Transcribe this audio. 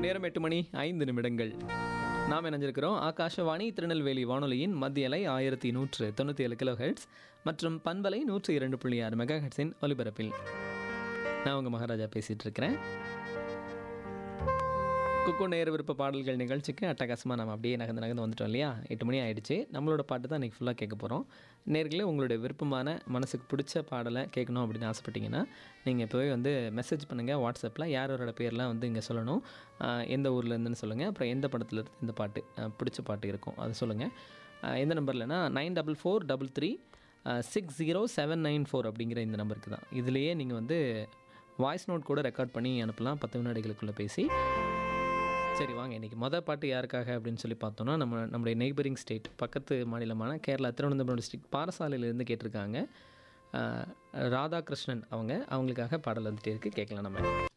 நேரம் எட்டு மணி ஐந்து நிமிடங்கள் நாம் இணைஞ்சிருக்கிறோம் ஆகாஷவாணி திருநெல்வேலி வானொலியின் மத்திய அலை ஆயிரத்தி நூற்று தொண்ணூற்றி ஏழு கிலோ ஹெர்ட்ஸ் மற்றும் பண்பலை நூற்று இரண்டு புள்ளி ஆறு மெகா ஹெர்ட்ஸின் ஒலிபரப்பில் நான் உங்கள் மகாராஜா பேசிகிட்டு இருக்கிறேன் குக்கு நேர விருப்ப பாடல்கள் நிகழ்ச்சிக்கு அட்டகாசமாக நம்ம அப்படியே நகர்ந்து நகர்ந்து வந்துட்டோம் இல்லையா எட்டு மணி ஆயிடுச்சு நம்மளோட பாட்டு தான் இன்றைக்கி ஃபுல்லாக கேட்க போகிறோம் நேர்களே உங்களுடைய விருப்பமான மனசுக்கு பிடிச்ச பாடலை கேட்கணும் அப்படின்னு ஆசைப்பட்டீங்கன்னா நீங்கள் இப்போவே வந்து மெசேஜ் பண்ணுங்கள் வாட்ஸ்அப்பில் யாரோட பேர்லாம் வந்து இங்கே சொல்லணும் ஆஹ் எந்த ஊரில் இருந்துன்னு சொல்லுங்கள் அப்புறம் எந்த படத்தில் இருந்து இந்த பாட்டு ஆஹ் பிடிச்ச பாட்டு இருக்கும் அதை சொல்லுங்கள் ஆஹ் எந்த நம்பர்லனா nine double four double three six zero seven nine four அப்படிங்கிற இந்த நம்பருக்கு தான் இதுலேயே நீங்கள் வந்து வாய்ஸ் நோட் கூட ரெக்கார்ட் பண்ணி அனுப்பலாம் பத்து வினாடிகளுக்குள்ளே பேசி சரி வாங்க இன்றைக்கி மொதல் பாட்டு யாருக்காக அப்படின்னு சொல்லி பார்த்தோன்னா நம்ம நம்முடைய நெய்பரிங் ஸ்டேட் பக்கத்து மாநிலமான கேரளா திருவனந்தபுரம் டிஸ்ட்ரிக்ட் பாரசாலையிலேருந்து கேட்டிருக்காங்க ஆஹ் ராதாகிருஷ்ணன் அவங்க அவங்களுக்காக பாடல் வந்துட்டே இருக்குது கேட்கலாம் நம்ம